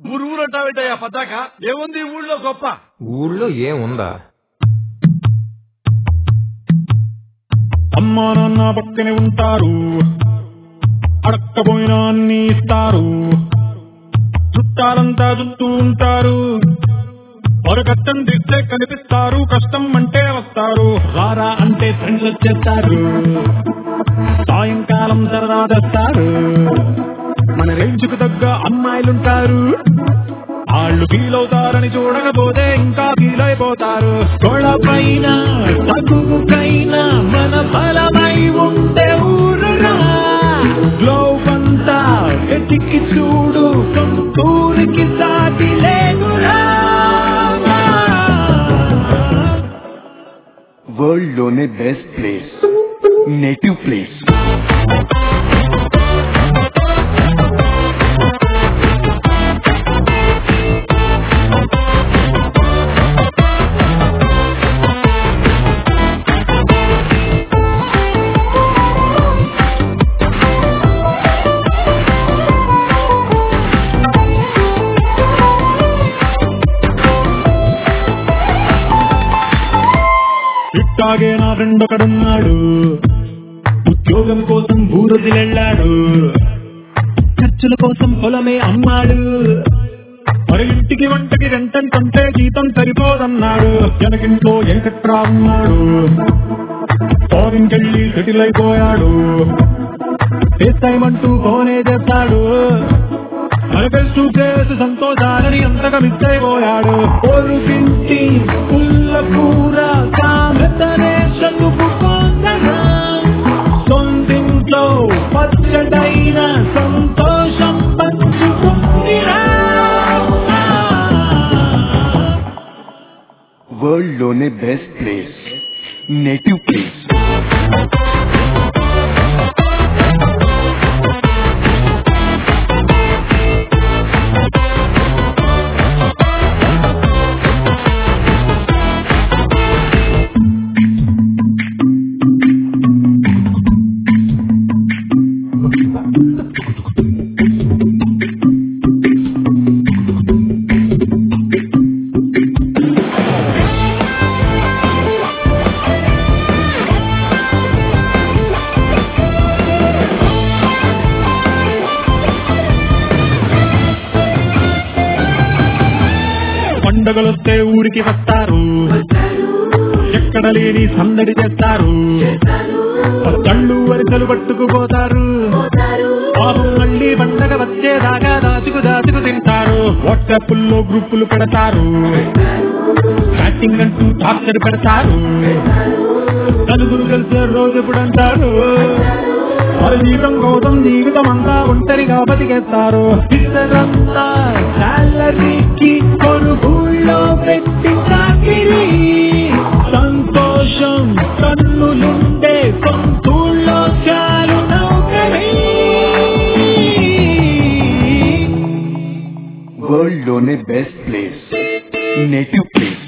ఊరు ఊరు అంటావేటయ్యా పద్దాక ఏముంది ఈ ఊళ్ళో గొప్ప ఊళ్ళో ఏముందా అమ్మా నాన్న పక్కనే ఉంటారు అడక్కపోయినా అన్ని ఇస్తారు చుట్టాలంతా చుట్టూ ఉంటారు ఒక కష్టం తీస్తే కనిపిస్తారు కష్టం అంటే వస్తారు రారా అంటే ఫ్రెండ్స్ వచ్చేస్తారు సాయంకాలం సరదా తెస్తారు మన రేంజ్కు తగ్గ అమ్మాయిలుంటారు వాళ్ళు ఫీల్ అవుతారని చూడకపోతే ఇంకా ఫీల్ అయిపోతారు గొడవైనా తగుకైనా మన బలమై ఉండే ఊరురా గ్లోబ్ అంతా వెతికి చూడు సొంతూరికి సాటి లేదురా వరల్డ్ లోనే బెస్ట్ ప్లేస్ నేటివ్ ప్లేస్ ఇట్టాగే నా ఫ్రెండ్ ఒకడున్నాడు ఉద్యోగం కోసం ఊరదిలెళ్ళాడు ఖర్చుల కోసం పొలమే అమ్మాడు మరి ఇంటికి వంటకి రెంటంటే జీతం సరిపోదన్నాడు వెనకింట్లో వెంకట్రా ఉన్నాడు ఫారిన్ కెళ్ళి సెటిల్ అయిపోయాడు చేస్తామంటూ ఫోనే చేస్తాడు మనకెస్తూ చేసి సంతోషాలని అంతగా మిస్ అయిపోయాడు పొరుగింటి పుల్ల కూర సామెతనే చదువుకోందరా సొంతింట్లో పచ్చడైన సంతోషం పంచుకుందిరా వరల్డ్ లోనే బెస్ట్ ప్లేస్ నేటివ్ ప్లేస్ పండగలొస్తే ఊరికి వస్తారు ఎక్కడ లేని సందడి చేస్తారు కళ్ళు వరిసలు పట్టుకుపోతారు పాపం మళ్ళీ పండగ వచ్చేదాకా దాచుకు దాచుకు తింటారు వాట్సాప్ లో గ్రూపులు పెడతారు చాటింగ్ అంటూ టార్చర్ పెడతారు నలుగురు కలిసే రోజు ఎప్పుడు అంటారు వారి జీవితం కోసం జీవితం అంతా ఒంటరిగా బతికేస్తారు ఇద్దరంతా శాలరీకి కొనుగోళ్ళో పెట్టి చాకిరి సంతోషం కన్నులుండే సొంతూళ్ళో చాలు నౌకరీ వరల్డ్ లోనే బెస్ట్ ప్లేస్ నేటివ్ ప్లేస్